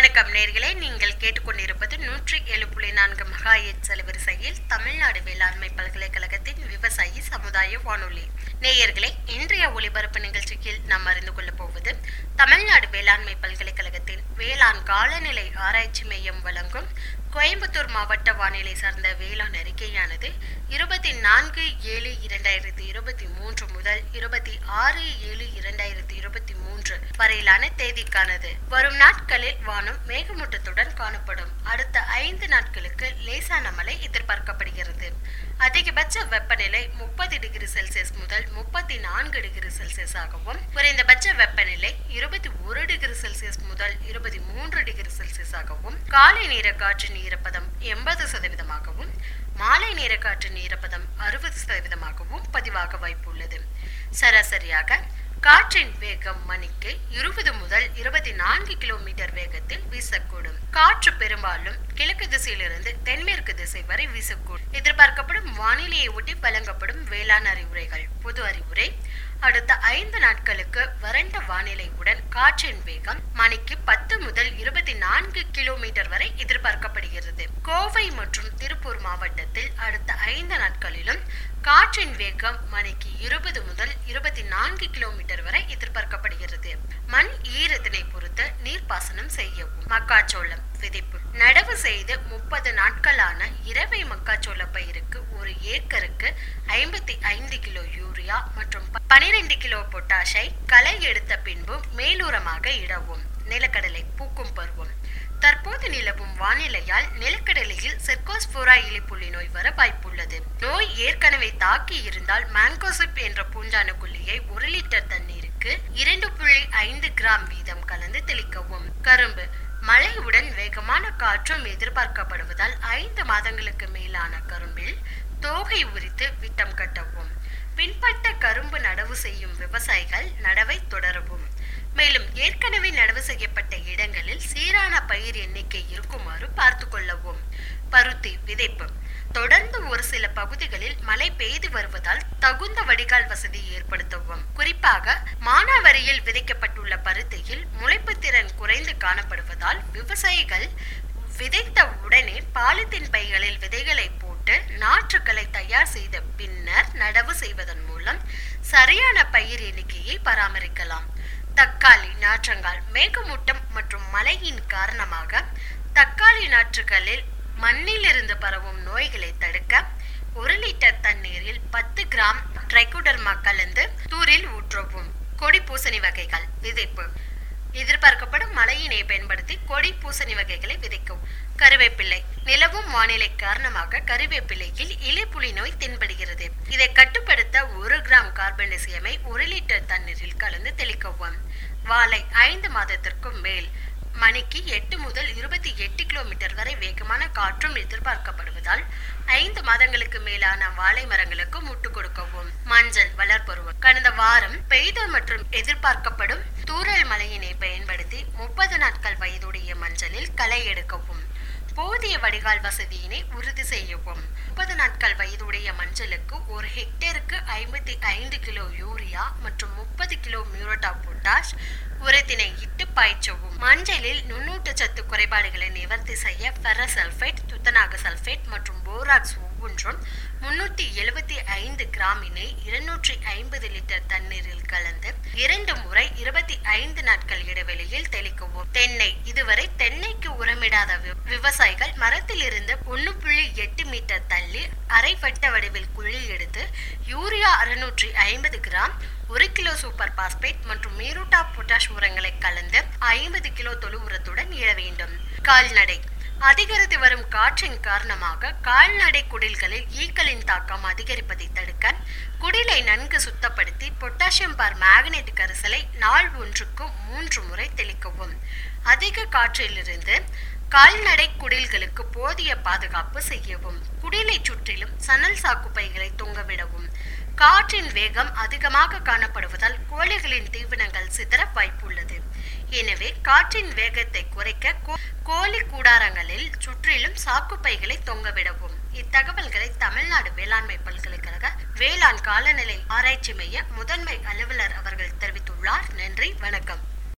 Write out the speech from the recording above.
வணக்கம் நேர்களே நீங்கள் கேட்டுக்கொண்டிருப்பது நூற்றி ஏழு புள்ளி நான்கு மகா எச் அலைவரிசையில் தமிழ்நாடு வேளாண்மை பல்கலைக்கழகத்தின் விவசாயி சமுதாய வானொலி நேயர்களே இன்றைய ஒளிபரப்பு நிகழ்ச்சியில் நாம் அறிந்து கொள்ளப் போவது தமிழ்நாடு வேளாண்மை பல்கலைக்கழகத்தின் வேளாண் காலநிலை ஆராய்ச்சி மையம் வழங்கும் கோயம்புத்தூர் மாவட்ட வானிலை சார்ந்த வேளாண் அறிக்கையானது இருபத்தி நான்கு ஏழு இரண்டாயிரத்தி இருபத்தி மூன்று முதல் இருபத்தி ஆறு ஏழு இரண்டாயிரத்தி இருபத்தி மூன்று வரையிலான தேதிக்கானது வரும் நாட்களில் வானம் மேகமூட்டத்துடன் காணப்படும் அடுத்த ஐந்து நாட்களுக்கு லேசான மழை எதிர்பார்க்கப்படுகிறது அதிகபட்ச வெப்பநிலை முப்பது டிகிரி செல்சியஸ் முதல் முப்பத்தி நான்கு டிகிரி செல்சியஸ் ஆகவும் குறைந்தபட்ச வெப்பநிலை இருபத்தி ஒரு டிகிரி செல்சியஸ் முதல் இருபத்தி மூன்று டிகிரி செல்சியஸ் ஆகவும் காலை நேர காற்றின் ஈரப்பதம் எண்பது சதவீதமாகவும் மாலை நேர காற்றின் ஈரப்பதம் அறுபது சதவீதமாகவும் பதிவாக வாய்ப்புள்ளது சராசரியாக காற்றின் வேகம் மணிக்கு இருபது முதல் இருபத்தி நான்கு கிலோமீட்டர் வேகத்தில் வீசக்கூடும் காற்று பெரும்பாலும் கிழக்கு திசையிலிருந்து தென்மேற்கு திசை வரை வீசக்கூடும் எதிர்பார்க்கப்படும் வானிலையை ஒட்டி வழங்கப்படும் வேளாண் அறிவுரைகள் பொது அறிவுரை அடுத்த ஐந்து நாட்களுக்கு வறண்ட வானிலையுடன் காற்றின் வேகம் மணிக்கு பத்து முதல் இருபத்தி நான்கு கிலோமீட்டர் வரை எதிர்பார்க்கப்படுகிறது கோவை மற்றும் திருப்பூர் மாவட்டத்தில் அடுத்த ஐந்து நாட்களிலும் காற்றின் வேகம் மணிக்கு இருபது முதல் இருபத்தி நான்கு கிலோமீட்டர் வரை எதிர்பார்க்கப்படுகிறது மண் ஈரத்தினை பொறுத்து நீர்ப்பாசனம் செய்யவும் மக்காச்சோளம் விதைப்பு நடவு செய்து முப்பது நாட்களான இரவை மக்காச்சோள பயிருக்கு ஒரு ஏக்கருக்கு ஐம்பத்தி ஐந்து கிலோ யூரியா மற்றும் பனிரெண்டு கிலோ பொட்டாஷை களை எடுத்த பின்பு மேலூரமாக இடவும் நிலக்கடலை பூக்கும் பருவம் தற்போது நிலவும் வானிலையால் நிலக்கடலையில் செர்கோஸ்போரா இலிப்புள்ளி நோய் வர வாய்ப்புள்ளது நோய் ஏற்கனவே தாக்கி இருந்தால் மேங்கோசிப் என்ற பூஞ்சான கொல்லியை ஒரு லிட்டர் தண்ணீருக்கு இரண்டு புள்ளி ஐந்து கிராம் வீதம் கலந்து தெளிக்கவும் கரும்பு மழையுடன் வேகமான காற்றும் எதிர்பார்க்கப்படுவதால் ஐந்து மாதங்களுக்கு மேலான கரும்பில் தோகை உரித்து விட்டம் கட்டவும் பின்பட்ட கரும்பு நடவு செய்யும் விவசாயிகள் நடவை தொடரவும் மேலும் ஏற்கனவே நடவு செய்யப்பட்ட இடங்களில் சீரான பயிர் எண்ணிக்கை இருக்குமாறு பார்த்து கொள்ளவும் பருத்தி விதைப்பு தொடர்ந்து ஒரு சில பகுதிகளில் மழை பெய்து வருவதால் தகுந்த வடிகால் வசதி ஏற்படுத்தவும் குறிப்பாக மானாவரியில் விதைக்கப்பட்டுள்ள பருத்தியில் முளைப்பு திறன் குறைந்து காணப்படுவதால் விவசாயிகள் விதைத்த உடனே பாலித்தீன் பைகளில் விதைகளை போட்டு நாற்றுக்களை தயார் செய்த பின்னர் நடவு செய்வதன் மூலம் சரியான பயிர் எண்ணிக்கையை பராமரிக்கலாம் தக்காளி நாற்றங்கால் மேகமூட்டம் மற்றும் மழையின் காரணமாக தக்காளி நாற்றுகளில் மண்ணிலிருந்து பரவும் நோய்களை தடுக்க ஒரு லிட்டர் தண்ணீரில் பத்து கிராம் ட்ரைகோடர்மா கலந்து தூரில் ஊற்றவும் கொடி பூசணி வகைகள் விதைப்பு எதிர்பார்க்கப்படும் மழையினை பயன்படுத்தி கொடி பூசணி வகைகளை விதைக்கவும் கருவேப்பிள்ளை நிலவும் வானிலை காரணமாக கருவேப்பிள்ளையில் இலைப்புலி நோய் தென்படுகிறது இதை கட்டுப்படுத்த ஒரு கிராம் கார்பன்டசியமை ஒரு லிட்டர் தண்ணீரில் கலந்து தெளிக்கவும் வாழை ஐந்து மாதத்திற்கும் மேல் மணிக்கு எட்டு முதல் இருபத்தி எட்டு கிலோமீட்டர் வரை வேகமான காற்றும் எதிர்பார்க்கப்படுவதால் ஐந்து மாதங்களுக்கு மேலான வாழை மரங்களுக்கு முட்டு கொடுக்கவும் மஞ்சள் வளர்ப்பருவம் கடந்த வாரம் பெய்த மற்றும் எதிர்பார்க்கப்படும் தூரல் மழையினை பயன்படுத்தி முப்பது நாட்கள் வயதுடைய மஞ்சளில் களை எடுக்கவும் போதிய வடிகால் வசதியினை உறுதி செய்யவும் முப்பது நாட்கள் வயதுடைய மஞ்சளுக்கு ஒரு ஹெக்டேருக்கு ஐம்பத்தி ஐந்து கிலோ யூரியா மற்றும் முப்பது கிலோ மியூரோட்டா பொட்டாஷ் உரத்தினை இட்டு பாய்ச்சவும் மஞ்சளில் நுண்ணூட்டச்சத்து குறைபாடுகளை நிவர்த்தி செய்ய ஃபெரசல்ஃபேட் துத்தநாக சல்ஃபேட் மற்றும் போராக்ஸ் ஒவ்வொன்றும் முன்னூற்றி எழுபத்தி ஐந்து கிராமினை இருநூற்றி ஐம்பது லிட்டர் தண்ணீரில் கலந்து இரண்டு முறை இருபத்தி ஐந்து நாட்கள் இடைவெளியில் தெளிக்கவும் தென்னை இதுவரை தென்னைக்கு உரமிடாத விவசாயிகள் மரத்தில் இருந்து ஒன்னு புள்ளி எட்டு மீட்டர் தள்ளி அரை வட்ட வடிவில் குழி எடுத்து யூரியா அறுநூற்றி ஐம்பது கிராம் ஒரு கிலோ சூப்பர் பாஸ்பேட் மற்றும் மீரூட்டா பொட்டாஷ் உரங்களை கலந்து ஐம்பது கிலோ தொழு உரத்துடன் இட வேண்டும் கால்நடை அதிகரித்து வரும் காற்றின் காரணமாக கால்நடை குடில்களில் ஈக்களின் தாக்கம் அதிகரிப்பதை தடுக்க குடிலை நன்கு சுத்தப்படுத்தி பொட்டாசியம் பார் மேக்னெட் கரிசலை நாள் ஒன்றுக்கு மூன்று முறை தெளிக்கவும் அதிக காற்றிலிருந்து கால்நடை குடில்களுக்கு போதிய பாதுகாப்பு செய்யவும் குடிலை சுற்றிலும் சணல் சாக்கு பைகளை தொங்கவிடவும் காற்றின் வேகம் அதிகமாக காணப்படுவதால் கோழிகளின் தீவனங்கள் சிதற வாய்ப்புள்ளது எனவே காற்றின் வேகத்தை குறைக்க கோழி கூடாரங்களில் சுற்றிலும் சாக்குப்பைகளை தொங்கவிடவும் இத்தகவல்களை தமிழ்நாடு வேளாண்மை பல்கலைக்கழக வேளாண் காலநிலை ஆராய்ச்சி மைய முதன்மை அலுவலர் அவர்கள் தெரிவித்துள்ளார் நன்றி வணக்கம்